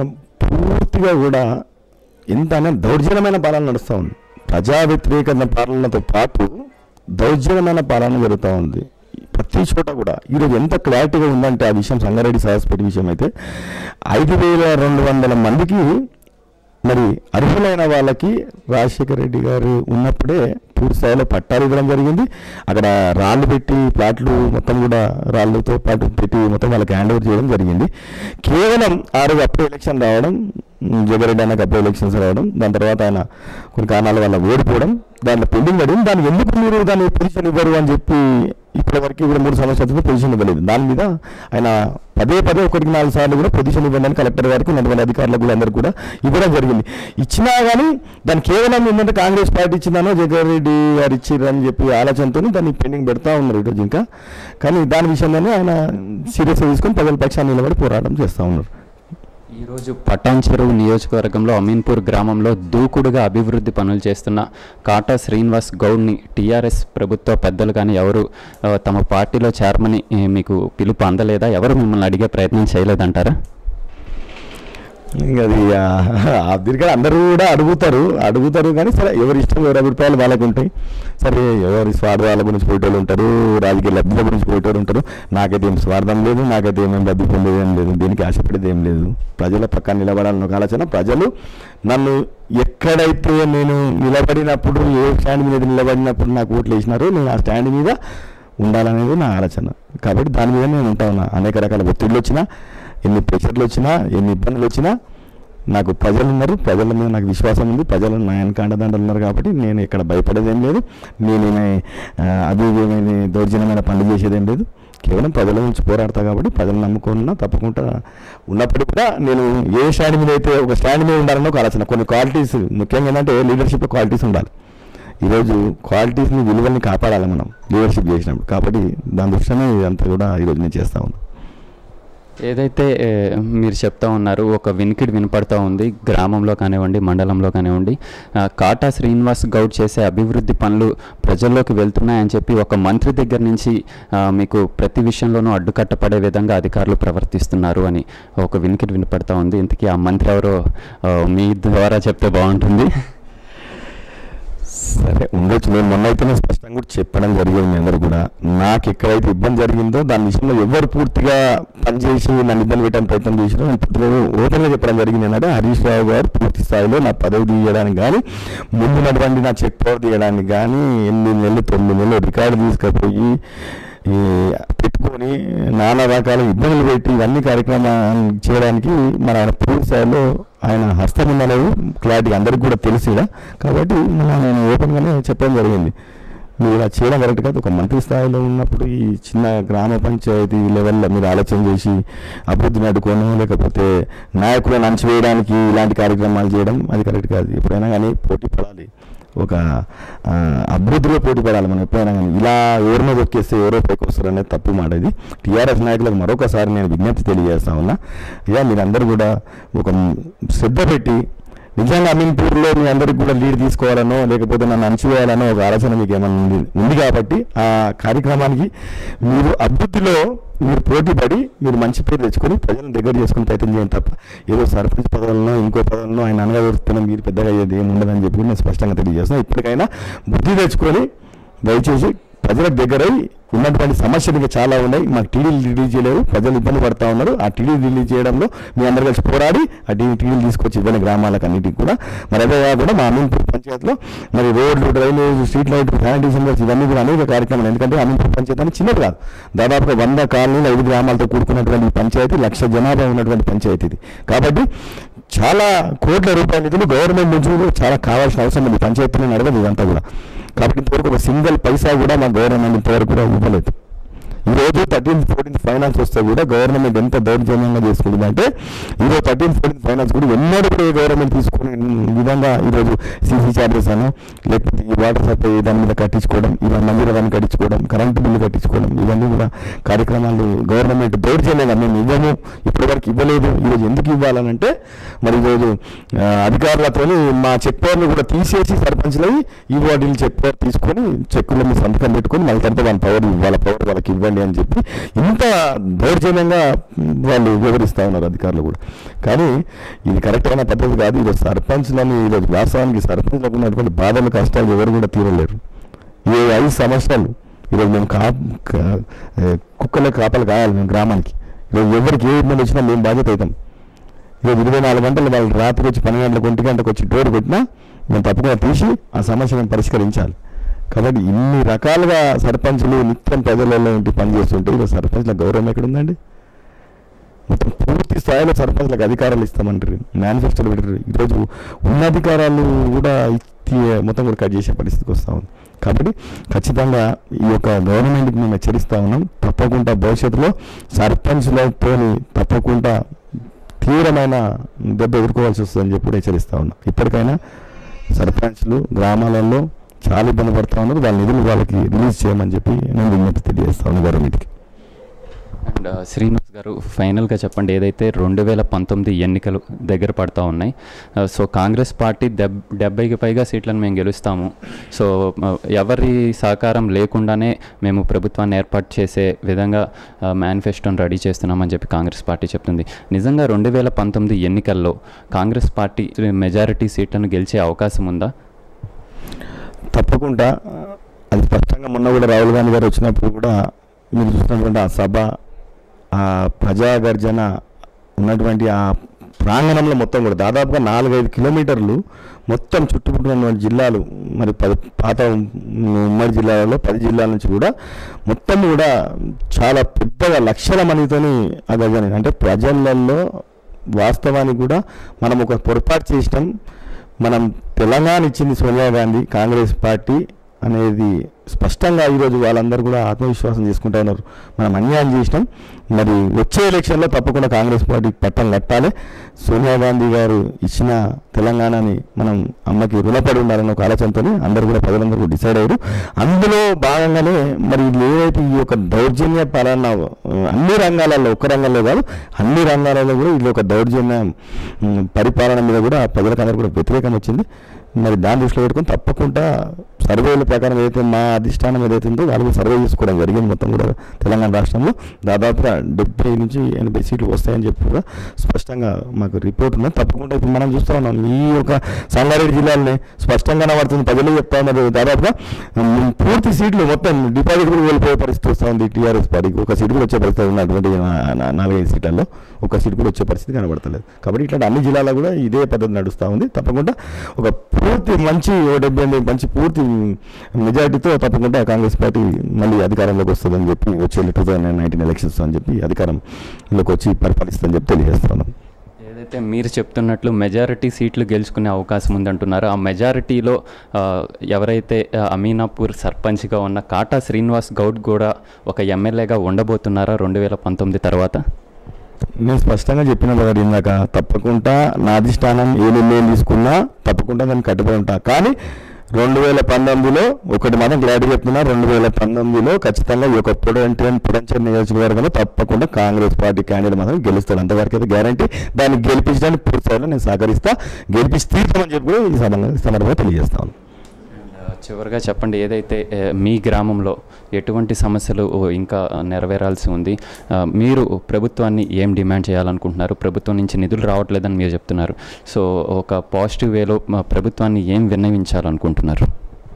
పూర్తిగా కూడా ఎంత అనేది దౌర్జన్యమైన పాలన నడుస్తూ ఉంది ప్రజా వ్యతిరేక పాలనతో పాటు దౌర్జన్యమైన పాలన జరుగుతూ ఉంది ప్రతి చోట కూడా ఈరోజు ఎంత క్లారిటీగా ఉందంటే ఆ విషయం సంగారెడ్డి సహస్పేట విషయం అయితే ఐదు వేల రెండు వందల మందికి మరి అర్హులైన వాళ్ళకి రాజశేఖర రెడ్డి గారు ఉన్నప్పుడే పూర్తి స్థాయిలో పట్టాలు ఇవ్వడం జరిగింది అక్కడ రాళ్ళు పెట్టి ప్లాట్లు మొత్తం కూడా రాళ్ళతో పాటు పెట్టి మొత్తం వాళ్ళకి హ్యాండ్ ఓవర్ చేయడం జరిగింది కేవలం ఆ రోజు అప్పుడు ఎలక్షన్ రావడం ఉమ్, జగరెడ్డి అన్నకు అప్పుడు ఎలక్షన్స్ రావడం దాని తర్వాత ఆయన కొన్ని కారణాల వల్ల ఓడిపోవడం దాంట్లో పెండింగ్ పడింది దాన్ని ఎందుకు మీరు దాన్ని పొజిషన్ ఇవ్వరు అని చెప్పి ఇప్పటి వరకు కూడా మూడు సంవత్సరాలు పొజిషన్ ఇవ్వలేదు దాని మీద ఆయన పదే పదే ఒకటికి నాలుగు సార్లు కూడా పొజిషన్ ఇవ్వండి అని కలెక్టర్ గారికి ఉన్నటువంటి అధికారులకు కూడా అందరికీ కూడా ఇవ్వడం జరిగింది ఇచ్చినా కానీ దాన్ని కేవలం ఏంటంటే కాంగ్రెస్ పార్టీ ఇచ్చిందనో జగన్ రెడ్డి గారు ఇచ్చిర్రు అని చెప్పి ఆలోచనతో దాన్ని పెండింగ్ పెడతా ఉన్నారు ఈరోజు ఇంకా కానీ దాని విషయంలోనే ఆయన సీరియస్గా తీసుకొని ప్రజల పక్షాన్ని నిలబడి పోరాటం చేస్తూ ఉన్నారు ఈరోజు పటాన్ చెరువు నియోజకవర్గంలో అమీన్పూర్ గ్రామంలో దూకుడుగా అభివృద్ధి పనులు చేస్తున్న కాటా శ్రీనివాస్ గౌడ్ని టీఆర్ఎస్ ప్రభుత్వ పెద్దలు కానీ ఎవరు ఆ, తమ పార్టీలో చేరమని ఏ, మీకు పిలుపు అందలేదా ఎవరు మిమ్మల్ని అడిగే ప్రయత్నం చేయలేదంటారా ఇంకా అది దీనికన్నా అందరూ కూడా అడుగుతారు అడుగుతారు కానీ సరే ఎవరి ఇష్టం ఎవరి అభిప్రాయాలు వాళ్ళకు ఉంటాయి సరే ఎవరి స్వార్థాల గురించి పోయేటోళ్ళు ఉంటారు రాజకీయ లబ్ధుల గురించి పోయేటోళ్ళు ఉంటారు నాకైతే ఏం స్వార్థం లేదు నాకైతే ఏమేం లబ్ధి పొందేది ఏం లేదు దీనికి ఆశపడేది ఏం లేదు ప్రజల పక్కన నిలబడాలని ఒక ఆలోచన ప్రజలు నన్ను ఎక్కడైతే నేను నిలబడినప్పుడు ఏ స్టాండ్ మీద నిలబడినప్పుడు నాకు ఓట్లు వేసినారో నేను ఆ స్టాండ్ మీద ఉండాలనేది నా ఆలోచన కాబట్టి దాని మీద నేను ఉంటా ఉన్నా అనేక రకాల ఒత్తిళ్ళు వచ్చినా ఎన్ని ప్రెషర్లు వచ్చినా ఎన్ని ఇబ్బందులు వచ్చినా నాకు ప్రజలు ఉన్నారు ప్రజల మీద నాకు విశ్వాసం ఉంది ప్రజలు నా వెనకాండదండలు ఉన్నారు కాబట్టి నేను ఇక్కడ భయపడేది ఏం లేదు నేను అభివృద్ధమైన దౌర్జన్యమైన పనులు చేసేది ఏం లేదు కేవలం ప్రజల నుంచి పోరాడతా కాబట్టి ప్రజలు నమ్ముకున్నా తప్పకుండా ఉన్నప్పుడు కూడా నేను ఏ స్టాండ్ మీద అయితే ఒక స్టాండ్ మీద ఉండాలని ఒక ఆలోచన కొన్ని క్వాలిటీస్ ముఖ్యంగా ఏంటంటే లీడర్షిప్లో క్వాలిటీస్ ఉండాలి ఈరోజు క్వాలిటీస్ని విలువల్ని కాపాడాలి మనం లీడర్షిప్ చేసినప్పుడు కాబట్టి దాని దృష్ట్యానే ఇదంతా కూడా ఈరోజు నేను చేస్తా ఉన్నాను ఏదైతే ఏ, మీరు చెప్తా ఉన్నారు ఒక వినికిడి వినపడతా ఉంది గ్రామంలో కానివ్వండి మండలంలో కానివ్వండి ఆ, కాటా శ్రీనివాస్ గౌడ్ చేసే అభివృద్ధి పనులు ప్రజల్లోకి వెళ్తున్నాయని చెప్పి ఒక మంత్రి దగ్గర నుంచి ఆ, మీకు ప్రతి విషయంలోనూ అడ్డుకట్టపడే విధంగా అధికారులు ప్రవర్తిస్తున్నారు అని ఒక వినికిడి వినపడతా ఉంది ఇంతకీ ఆ మంత్రి ఎవరో ఆ, మీ ద్వారా చెప్తే బాగుంటుంది సరే ఉండొచ్చు నేను మొన్న అయితేనే స్పష్టంగా కూడా చెప్పడం జరిగింది మీ అందరూ కూడా నాకు ఎక్కడైతే ఇబ్బంది జరిగిందో దాని విషయంలో ఎవరు పూర్తిగా పనిచేసి నన్ను ఇబ్బంది పెట్టడానికి ప్రయత్నం చేసినా నేను పూర్తిగా ఓపెన్గా చెప్పడం జరిగింది ఏంటంటే హరీష్ రావు గారు పూర్తి స్థాయిలో నా పదవి తీయడానికి కానీ ముందు నడవండి నా చెక్ పవర్ తీయడానికి కానీ ఎనిమిది నెలలు తొమ్మిది నెలలు రికార్డు తీసుకుపోయి ఈ పెట్టుకొని నానా రకాల ఇబ్బందులు పెట్టి ఇవన్నీ కార్యక్రమాలు చేయడానికి మన ఆయన పూర్తి స్థాయిలో ఆయన హస్తం ఉందనేది క్లారిటీ అందరికి కూడా తెలుసు ఈడ. కాబట్టి మన నేను ఓపెన్గానే చెప్పడం జరిగింది మీరు ఇలా చేయడం కరెక్ట్ కాదు ఒక మంత్రి స్థాయిలో ఉన్నప్పుడు ఈ చిన్న గ్రామ పంచాయతీ లెవెల్లో మీరు ఆలోచన చేసి అభివృద్ధిని అడ్డుకోను లేకపోతే నాయకులను అంచివేయడానికి ఇలాంటి కార్యక్రమాలు చేయడం అది కరెక్ట్ కాదు ఎప్పుడైనా కానీ పోటీ పడాలి ఒక ఆ, అభివృద్ధిలో పోటీ పడాలి మనం ఎప్పుడైనా కానీ ఇలా ఎవరినో దొక్కేస్తే ఎవరో పైకి వస్తారు అనేది తప్పు మాట ఇది టీఆర్ఎస్ నాయకులకు మరొకసారి నేను విజ్ఞప్తి తెలియజేస్తా ఉన్నా ఇక మీరందరూ కూడా ఒక శ్రద్ధ పెట్టి నిజంగా అమీన్పూర్లో మీ అందరికి కూడా లీడ్ తీసుకోవాలనో లేకపోతే నన్ను అణచివేయాలనో ఒక ఆలోచన మీకు ఏమైనా ఉంది ఉంది కాబట్టి ఆ కార్యక్రమానికి మీరు అభివృద్ధిలో మీరు పోటీ పడి మీరు మంచి పేరు తెచ్చుకొని ప్రజలను దగ్గర చేసుకుని ప్రయత్నం చేయండి తప్ప ఏదో సర్పంచ్ పదవులను ఇంకో పదవులను ఆయన అనగా మీరు పెద్దగా అయ్యేది ఏమి ఉండదని చెప్పి నేను స్పష్టంగా తెలియజేస్తున్నాను ఇప్పటికైనా బుద్ధి తెచ్చుకొని దయచేసి ప్రజల దగ్గరై ఉన్నటువంటి సమస్యలు ఇంకా చాలా ఉన్నాయి మాకు టీడీలు రిలీజ్ చేయలేవు ప్రజలు ఇబ్బంది పడతా ఉన్నారు ఆ టీడీ రిలీజ్ చేయడంలో మీ అందరు కలిసి పోరాడి ఆ టీ టీడీలు తీసుకొచ్చి ఇవ్వని గ్రామాలకు అన్నిటికీ కూడా మరి అదే కాకుండా మా అమీన్పూర్ పంచాయతీలో మరి రోడ్లు drainage street light sanitation works ఇవన్నీ కూడా అనేక కార్యక్రమాలు ఎందుకంటే అమీన్పూర్ పంచాయతీ అని చిన్నది కాదు దాదాపుగా వంద కాలనీలు ఐదు గ్రామాలతో కూడుకున్నటువంటి ఈ పంచాయతీ లక్ష జనాభా ఉన్నటువంటి పంచాయతీ ఇది కాబట్టి చాలా కోట్ల రూపాయల నిధులు గవర్నమెంట్ నుంచి కూడా చాలా కావాల్సిన అవసరం ఉంది పంచాయతీలో నడవదు ఇదంతా కూడా కాబట్టి ఇంతవరకు ఒక సింగిల్ పైసా కూడా మా గవర్నమెంట్ ఇంతవరకు కూడా ఇవ్వలేదు ఈ రోజు థర్టీన్ ఫోర్టీన్ ఫైనాన్స్ వస్తే కూడా గవర్నమెంట్ ఎంత దౌర్జన్యంగా చేసుకుంటుంది అంటే ఈరోజు థర్టీన్ ఫోర్టీన్ ఫైనాన్స్ కూడా ఎన్నడూ కూడా ఈ గవర్నమెంట్ తీసుకునే విధంగా ఈరోజు సీసీ ఛార్జెస్ అను లేకపోతే ఈ వాటర్ సప్లై దాని మీద కట్టించుకోవడం ఇవన్నీ మందిర దాన్ని కట్టించుకోవడం కరెంటు బిల్లు కట్టించుకోవడం ఇవన్నీ కూడా కార్యక్రమాలు గవర్నమెంట్ దౌర్జన్యంగా మేము ఇవ్వము ఇప్పటివరకు ఇవ్వలేదు ఈరోజు ఎందుకు ఇవ్వాలనంటే మరి ఈరోజు ఆ, అధికారులతో మా చెక్ పవర్ని కూడా తీసేసి సర్పంచ్లవి ఈ వాటిని చెక్ పవర్ తీసుకొని చెక్కుల మీద సంతకం పెట్టుకొని మళ్ళీ తర్వాత వాళ్ళ పవర్ వాళ్ళ పవర్ వాళ్ళకి ఇవ్వండి ఉండండి అని చెప్పి ఇంత దౌర్జన్యంగా వాళ్ళు వివరిస్తూ ఉన్నారు అధికారులు కూడా కానీ ఇది కరెక్ట్ అయిన పద్ధతి కాదు ఈరోజు సర్పంచ్లని ఈరోజు వాస్తవానికి సర్పంచ్లకు ఉన్నటువంటి బాధలు కష్టాలు ఎవరు కూడా తీరలేరు ఈ ఐదు సంవత్సరాలు ఈరోజు మేము కా కా- ఏ, కుక్కలే కాపలు కాయాలి మేము గ్రామానికి ఈరోజు ఎవరికి ఏ ఇబ్బంది వచ్చినా మేము బాధ్యత అవుతాం ఈరోజు ఇరవై నాలుగు గంటలు వాళ్ళు రాత్రి వచ్చి పన్నెండు గంటలకు ఒంటి గంటకు వచ్చి డోర్ కొట్టినా మేము తప్పకుండా తీసి ఆ సమస్య మేము పరిష్కరించాలి కాబట్టి ఇన్ని రకాలుగా సర్పంచులు నిత్యం ప్రజలలో ఉండి పనిచేస్తుంటే ఈరోజు సర్పంచ్ల గౌరవం ఎక్కడుందండి మొత్తం పూర్తి స్థాయిలో సర్పంచ్లకు అధికారాలు ఇస్తామంటారు మేనిఫెస్టోలు పెట్టారు ఈరోజు ఉన్న అధికారాలు కూడా ఇచ్చి మొత్తం కూడా కట్ చేసే పరిస్థితికి వస్తూ ఉంది కాబట్టి ఖచ్చితంగా ఈ యొక్క గవర్నమెంట్కి మేము హెచ్చరిస్తా ఉన్నాం తప్పకుండా భవిష్యత్తులో సర్పంచ్లతో తప్పకుండా తీవ్రమైన దెబ్బ ఎదుర్కోవాల్సి వస్తుందని చెప్పి కూడా హెచ్చరిస్తా ఉన్నాం ఇప్పటికైనా సర్పంచ్లు గ్రామాలలో చాలా ఇబ్బంది పడుతూ ఉన్నారు వాళ్ళ నిధులు వాళ్ళకి రిలీజ్ చేయమని చెప్పి నేను విజ్ఞప్తి తెలియజేస్తా ఉన్నాను గవర్నమెంట్కి అండ్ శ్రీనివాస్ గారు ఫైనల్గా చెప్పండి ఏదైతే రెండు వేల పంతొమ్మిది ఎన్నికలు దగ్గర పడతా ఉన్నాయి సో కాంగ్రెస్ పార్టీ దెబ్ డెబ్బైకి పైగా సీట్లను మేము గెలుస్తాము సో ఆ, ఎవరి సహకారం లేకుండానే మేము ప్రభుత్వాన్ని ఏర్పాటు చేసే విధంగా మేనిఫెస్టోని రెడీ చేస్తున్నామని చెప్పి కాంగ్రెస్ పార్టీ చెప్తుంది నిజంగా రెండు వేల పంతొమ్మిది ఎన్నికల్లో కాంగ్రెస్ పార్టీ మెజారిటీ సీట్లను గెలిచే అవకాశం ఉందా తప్పకుండా అది స్పష్టంగా మొన్న కూడా రాహుల్ గాంధీ గారు వచ్చినప్పుడు కూడా మీరు చూసినటువంటి ఆ సభ ఆ ప్రజాగర్జన ఉన్నటువంటి ఆ ప్రాంగణంలో మొత్తం కూడా దాదాపుగా నాలుగైదు కిలోమీటర్లు మొత్తం చుట్టుముట్టున్నటువంటి జిల్లాలు మరి పది పాత ఉమ్మడి జిల్లాలలో పది జిల్లాల నుంచి కూడా మొత్తం కూడా చాలా పెద్దగా లక్షల మందితోని ఆ గర్జన అంటే ప్రజలలో వాస్తవానికి కూడా మనం ఒక పొరపాటు చేసినాం మనం తెలంగాణ ఇచ్చింది సోనియా గాంధీ కాంగ్రెస్ పార్టీ అనేది స్పష్టంగా ఈరోజు వాళ్ళందరూ కూడా ఆత్మవిశ్వాసం చేసుకుంటా ఉన్నారు మనం అన్యాయం చేసినాం మరి వచ్చే ఎలక్షన్లో తప్పకుండా కాంగ్రెస్ పార్టీకి పట్టం కట్టాలి సోనియా గాంధీ గారు ఇచ్చిన తెలంగాణని మనం అమ్మకి రుణపడి ఉండాలన్న ఒక ఆలోచనతో అందరూ కూడా ప్రజలందరూ కూడా డిసైడ్ అయ్యారు అందులో భాగంగానే మరి వీళ్ళు ఏవైతే ఈ యొక్క దౌర్జన్య పాలన ఆ, అన్ని రంగాలలో ఒక రంగంలో కాదు అన్ని రంగాలలో కూడా ఇది ఒక దౌర్జన్య ఉమ్, పరిపాలన మీద కూడా ప్రజలకు అందరూ కూడా వ్యతిరేకం వచ్చింది మరి దాన్ని దృష్టిలో పెట్టుకొని తప్పకుండా సర్వేల ప్రకారం ఏదైతే మా అధిష్టానం ఏదైతే ఉందో వాళ్ళు కూడా సర్వే చేసుకోవడం జరిగింది మొత్తం కూడా తెలంగాణ రాష్ట్రంలో దాదాపుగా డెబ్బై నుంచి ఎనభై సీట్లు వస్తాయని చెప్పి కూడా స్పష్టంగా మాకు రిపోర్ట్ ఉన్నది తప్పకుండా ఇప్పుడు మనం చూస్తా ఉన్నాం ఈ యొక్క సంగారెడ్డి జిల్లాలోనే స్పష్టంగా కనబడుతుంది ప్రజలు చెప్తా ఉన్నారు దాదాపుగా ఉమ్, పూర్తి సీట్లు మొత్తం డిపాజిట్ కూడా వెళ్ళిపోయే పరిస్థితి వస్తూ ఉంది టీఆర్ఎస్ పార్టీకి ఒక సీట్ కూడా వచ్చే పరిస్థితి ఉన్నటువంటి నా- నా- నాలుగైదు సీట్లలో ఒక సీట్ కూడా వచ్చే పరిస్థితి కనబడతలేదు కాబట్టి ఇట్లాంటి అన్ని జిల్లాలో కూడా ఇదే పద్ధతి నడుస్తూ ఉంది తప్పకుండా ఒక పూర్తి మంచి ఓ డెబ్బై ఎనిమిది మంచి పూర్తి మెజారిటీతో తప్పకుండా కాంగ్రెస్ పార్టీ మళ్ళీ అధికారంలోకి వస్తుందని చెప్పి వచ్చే టూ థౌజండ్ నైన్టీన్ ఎలక్షన్స్ అని చెప్పి అధికారంలోకి వచ్చి పరిపాలిస్తుందని చెప్పి తెలియజేస్తున్నాం ఏదైతే మీరు చెప్తున్నట్లు మెజారిటీ సీట్లు గెలుచుకునే అవకాశం ఉందంటున్నారో ఆ మెజారిటీలో ఆ, ఎవరైతే ఆ, అమీనాపూర్ సర్పంచ్గా ఉన్న కాటా శ్రీనివాస్ గౌడ్ కూడా ఒక ఎమ్మెల్యేగా ఉండబోతున్నారా రెండు వేల పంతొమ్మిది తర్వాత నేను స్పష్టంగా చెప్పిన కదా ఇందాక తప్పకుండా నా అధిష్టానం ఏ నిర్ణయం తీసుకున్నా తప్పకుండా దాన్ని కట్టుబడి ఉంటా కానీ రెండు వేల పంతొమ్మిదిలో ఒకటి మాత్రం క్లారిటీ చెప్తున్నా రెండు వేల పంతొమ్మిదిలో ఖచ్చితంగా ఈ యొక్క పొడంటే పొడంచర్ నియోజకవర్గంలో తప్పకుండా కాంగ్రెస్ పార్టీ క్యాండిడేట్ మాత్రం గెలుస్తాడు అంతవరకు అయితే గ్యారంటీ దాన్ని గెలిపించడానికి పూర్తి స్థాయిలో నేను సహకరిస్తా గెలిపించి తీర్చామని చెప్పి కూడా ఈ సందర్భంగా- ఈ సందర్భంగా తెలియజేస్తాను ఆ, చివరిగా చెప్పండి ఏదైతే ఏ, మీ గ్రామంలో ఎటువంటి సమస్యలు ఓ, ఇంకా నెరవేరాల్సి ఉంది ఆ, మీరు ప్రభుత్వాన్ని ఏం డిమాండ్ చేయాలనుకుంటున్నారు ప్రభుత్వం నుంచి నిధులు రావట్లేదని మీరు చెప్తున్నారు సో ఒక పాజిటివ్ వేలో మా ప్రభుత్వాన్ని ఏం విన్నవించాలనుకుంటున్నారు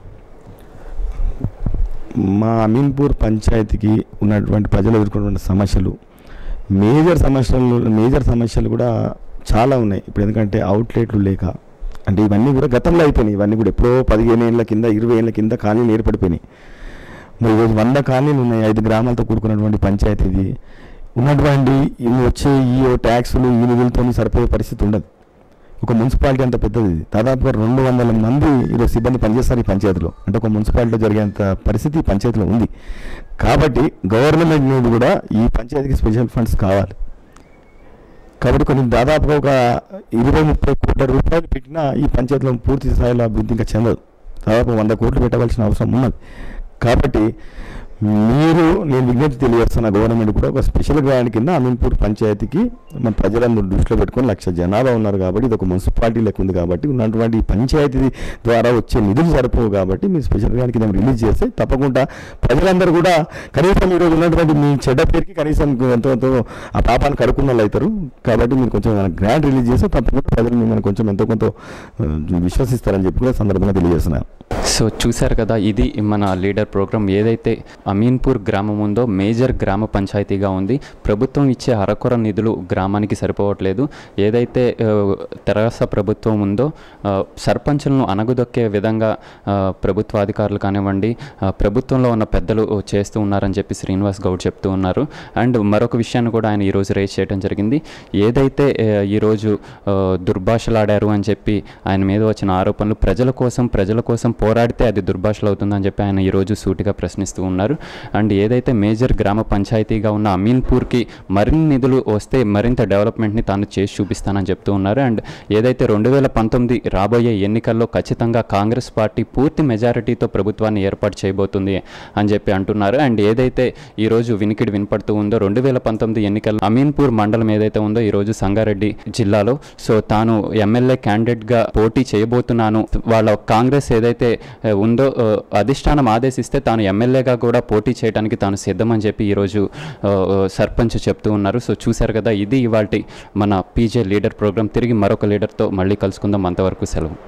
మా అమీన్పూర్ పంచాయతీకి ఉన్నటువంటి ప్రజలు ఎదుర్కొంటున్న సమస్యలు మేజర్ సమస్యలు మేజర్ సమస్యలు కూడా చాలా ఉన్నాయి ఇప్పుడు ఎందుకంటే అవుట్లెట్లు లేక అంటే ఇవన్నీ కూడా గతంలో అయిపోయినాయి ఇవన్నీ కూడా ఎప్పుడో పదిహేను ఏళ్ళ కింద ఇరవై ఏళ్ళ కింద కాలనీలు ఏర్పడిపోయినాయి మరి ఈరోజు వంద కాలనీలు ఉన్నాయి ఐదు గ్రామాలతో కూడుకున్నటువంటి పంచాయతీ ఇది ఉన్నటువంటి ఇవి వచ్చే ఈ ట్యాక్సులు ఈ నిధులతో సరిపోయే పరిస్థితి ఉండదు ఒక మున్సిపాలిటీ అంత పెద్దది ఇది దాదాపుగా రెండు వందల మంది ఈరోజు సిబ్బంది పనిచేస్తారు ఈ పంచాయతీలో అంటే ఒక మున్సిపాలిటీలో జరిగేంత పరిస్థితి ఈ పంచాయతీలో ఉంది కాబట్టి గవర్నమెంట్ నుండి కూడా ఈ పంచాయతీకి స్పెషల్ ఫండ్స్ కావాలి కాబట్టి కొన్ని దాదాపుగా ఒక ఇరవై ముప్పై కోట్ల రూపాయలు పెట్టినా ఈ పంచాయతీలో పూర్తి స్థాయిలో అభివృద్ధి ఇంకా చెందదు దాదాపు వంద కోట్లు పెట్టవలసిన అవసరం ఉన్నది కాబట్టి మీరు నేను విజ్ఞప్తి తెలియజేస్తున్న గవర్నమెంట్ కూడా ఒక స్పెషల్ గ్రాండ్ కింద అమీన్పూర్ పంచాయతీకి మన ప్రజలందరూ దృష్టిలో పెట్టుకొని లక్ష జనాభా ఉన్నారు కాబట్టి ఇది ఒక మున్సిపాలిటీ లెక్క ఉంది కాబట్టి ఉన్నటువంటి ఈ పంచాయతీ ద్వారా వచ్చే నిధులు సరిపోవు కాబట్టి మీరు స్పెషల్ గ్రాండ్ కింద రిలీజ్ చేస్తే తప్పకుండా ప్రజలందరూ కూడా కనీసం ఈరోజు ఉన్నటువంటి మీ చెడ్డ పేరుకి కనీసం ఎంతో ఎంతో ఆ పాపాన్ని కడుక్కున్న వాళ్ళు అవుతారు కాబట్టి మీరు కొంచెం గ్రాండ్ రిలీజ్ చేస్తే తప్పకుండా ప్రజలు మిమ్మల్ని కొంచెం ఎంతో కొంత ఆ, విశ్వసిస్తారని చెప్పి కూడా సందర్భంగా తెలియజేస్తున్నాను సో చూశారు కదా ఇది మన లీడర్ ప్రోగ్రామ్ ఏదైతే అమీన్పూర్ గ్రామం ఉందో మేజర్ గ్రామ పంచాయతీగా ఉంది ప్రభుత్వం ఇచ్చే అరకొర నిధులు గ్రామానికి సరిపోవట్లేదు ఏదైతే ఆ, తెరాస ప్రభుత్వం ఉందో ఆ, సర్పంచులను అనగుదొక్కే విధంగా ఆ, ప్రభుత్వ అధికారులు కానివ్వండి ఆ, ప్రభుత్వంలో ఉన్న పెద్దలు చేస్తూ ఉన్నారని చెప్పి శ్రీనివాస్ గౌడ్ చెప్తూ ఉన్నారు అండ్ మరొక విషయాన్ని కూడా ఆయన ఈరోజు రేజ్ చేయడం జరిగింది ఏదైతే ఆ, ఈరోజు ఆ, దుర్భాషలాడారు అని చెప్పి ఆయన మీద వచ్చిన ఆరోపణలు ప్రజల కోసం ప్రజల కోసం పోరాడితే అది దుర్భాషలు అవుతుందని చెప్పి ఆయన ఈరోజు సూటిగా ప్రశ్నిస్తూ ఉన్నారు అండ్ ఏదైతే మేజర్ గ్రామ పంచాయతీగా ఉన్న అమీన్పూర్కి మరిన్ని నిధులు వస్తే మరింత డెవలప్మెంట్ని తాను చేసి చూపిస్తానని చెప్తూ ఉన్నారు అండ్ ఏదైతే రెండు వేల పంతొమ్మిది రాబోయే ఎన్నికల్లో ఖచ్చితంగా కాంగ్రెస్ పార్టీ పూర్తి మెజారిటీతో ప్రభుత్వాన్ని ఏర్పాటు చేయబోతుంది అని చెప్పి అంటున్నారు అండ్ ఏదైతే ఈరోజు వినికిడి వినపడుతూ ఉందో రెండు వేల పంతొమ్మిది ఎన్నికల్లో అమీన్పూర్ మండలం ఏదైతే ఉందో ఈరోజు సంగారెడ్డి జిల్లాలో సో తాను ఎమ్మెల్యే క్యాండిడేట్గా పోటీ చేయబోతున్నాను వాళ్ళ కాంగ్రెస్ ఏదైతే ఆ, ఉందో ఆ, అధిష్టానం ఆదేశిస్తే తాను ఎమ్మెల్యేగా కూడా పోటీ చేయడానికి తాను సిద్ధమని చెప్పి ఈరోజు ఆ, ఆ, సర్పంచ్ చెప్తూ ఉన్నారు సో చూశారు కదా ఇది ఇవాళ మన పీజే లీడర్ ప్రోగ్రామ్ తిరిగి మరొక లీడర్తో మళ్ళీ కలుసుకుందాం అంతవరకు సెలవు